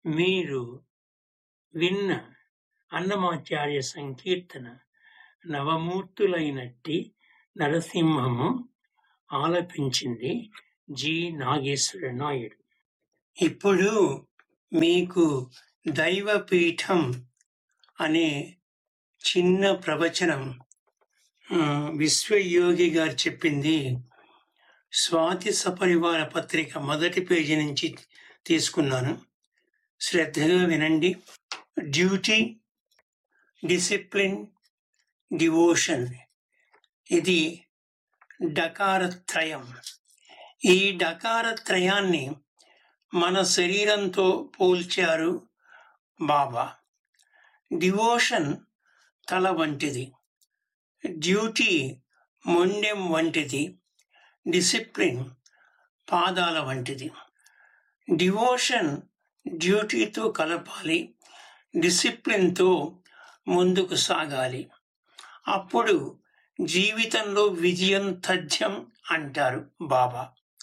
మీరు విన్న అన్నమాచార్య సంకీర్తన నవమూర్తులైనట్టి నరసింహము ఆలపించింది జి నాగేశ్వర నాయుడు ఇప్పుడు మీకు దైవపీఠం అనే చిన్న ప్రవచనం ఆ, విశ్వయోగి గారు చెప్పింది స్వాతి సపరివార పత్రిక మొదటి పేజీ నుంచి తీసుకున్నాను శ్రద్ధగా వినండి డ్యూటీ డిసిప్లిన్ డివోషన్ ఇది డకారత్రయం ఈ డకారత్రయాన్ని మన శరీరంతో పోల్చారు బాబా డివోషన్ తల వంటిది డ్యూటీ మొండెం వంటిది డిసిప్లిన్ పాదాల వంటిది డివోషన్ డ్యూటీతో కలపాలి డిసిప్లిన్తో ముందుకు సాగాలి అప్పుడు జీవితంలో విజయం తథ్యం అంటారు బాబా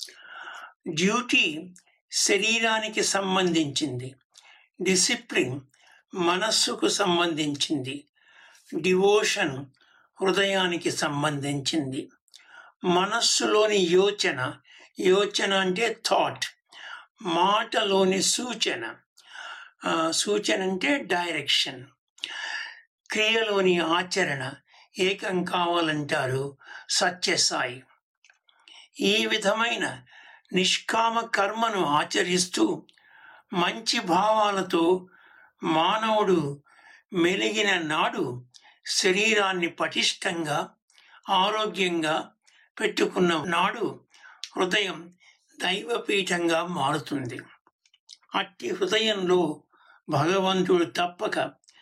డ్యూటీ శరీరానికి సంబంధించింది డిసిప్లిన్ మనస్సుకు సంబంధించింది డివోషన్ హృదయానికి సంబంధించింది మనస్సులోని యోచన యోచన అంటే థాట్ మాటలోని సూచన ఆ, సూచన అంటే డైరెక్షన్ క్రియలోని ఆచరణ ఏకం కావాలంటారు సత్యసాయి ఈ విధమైన నిష్కామ కర్మను ఆచరిస్తూ మంచి భావాలతో మానవుడు మెలిగిన నాడు శరీరాన్ని పటిష్టంగా ఆరోగ్యంగా పెట్టుకున్న నాడు హృదయం దైవపీఠంగా మారుతుంది అట్టి హృదయంలో భగవంతుడు తప్పక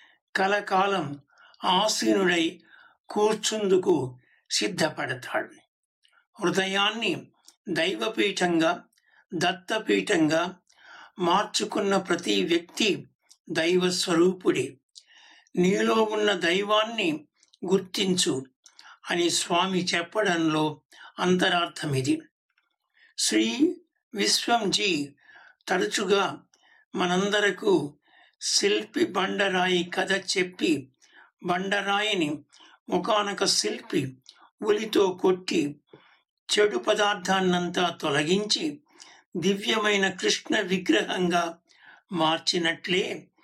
కలకాలం ఆసీనుడై కూర్చుందుకు సిద్ధపడతాడు హృదయాన్ని దైవపీఠంగా దత్తపీఠంగా మార్చుకున్న ప్రతి వ్యక్తి దైవ స్వరూపుడే నీలో ఉన్న దైవాన్ని గుర్తించు అని స్వామి చెప్పడంలో అంతరార్థం ఇది శ్రీ విశ్వంజీ తరచుగా మనందరకు శిల్పి బండరాయి కథ చెప్పి బండరాయిని ఒకానొక శిల్పి ఉలితో కొట్టి చెడు పదార్థాన్నంతా తొలగించి దివ్యమైన కృష్ణ విగ్రహంగా మార్చినట్లే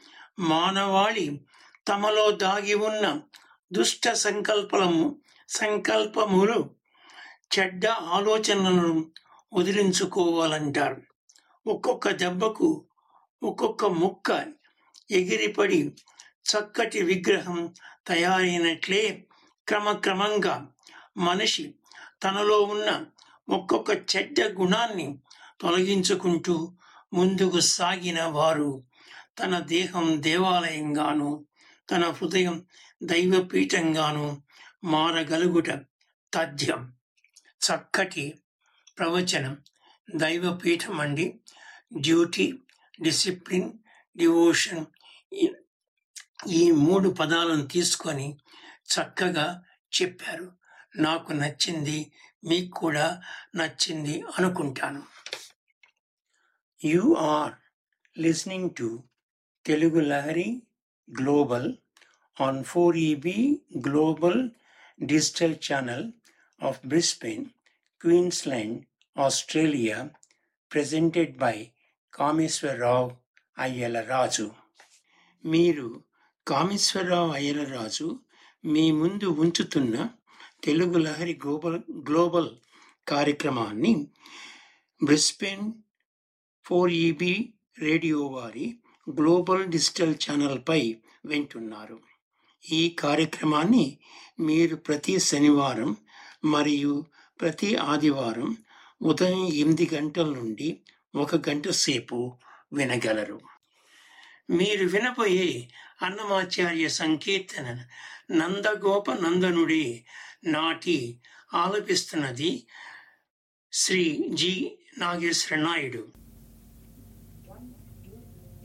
మానవాళి తమలో దాగి ఉన్న దుష్ట సంకల్పము సంకల్పములు చెడ్డ ఆలోచనలను వదిలించుకోవాలంటారు ఒక్కొక్క దెబ్బకు ఒక్కొక్క ముక్క ఎగిరిపడి చక్కటి విగ్రహం తయారైనట్లే క్రమక్రమంగా మనిషి తనలో ఉన్న ఒక్కొక్క చెడ్డ గుణాన్ని తొలగించుకుంటూ ముందుకు సాగిన వారు తన దేహం దేవాలయంగాను తన హృదయం దైవపీఠంగాను మారగలుగుట తథ్యం చక్కటి ప్రవచనం దైవపీఠం అండి డ్యూటీ డిసిప్లిన్ డివోషన్ ఈ- ఈ మూడు పదాలను తీసుకొని చక్కగా చెప్పారు నాకు నచ్చింది మీకు కూడా నచ్చింది అనుకుంటాను you are listening to Telugu Lahari global on four EB global digital channel of Brisbane Queensland Australia presented by Kameswararao Ayyala Raju మీరు కామేశ్వరరావు అయ్యల రాజు మీ ముందు ఉంచుతున్న తెలుగు లహరి గ్లోబల్ గ్లోబల్ కార్యక్రమాన్ని బ్రిస్బెన్ ఫోర్ ఈబీ రేడియో వారి గ్లోబల్ డిజిటల్ ఛానల్పై వింటున్నారు ఈ కార్యక్రమాన్ని మీరు ప్రతి శనివారం మరియు ప్రతి ఆదివారం ఉదయం ఎనిమిది గంటల నుండి ఒక గంట సేపు వినగలరు మీరు వినబోయే అన్నమాచార్య సంకీర్తన నందగోప నందనుడి నాటి ఆలపిస్తున్నది శ్రీ జి నాగేశ్వర నాయుడు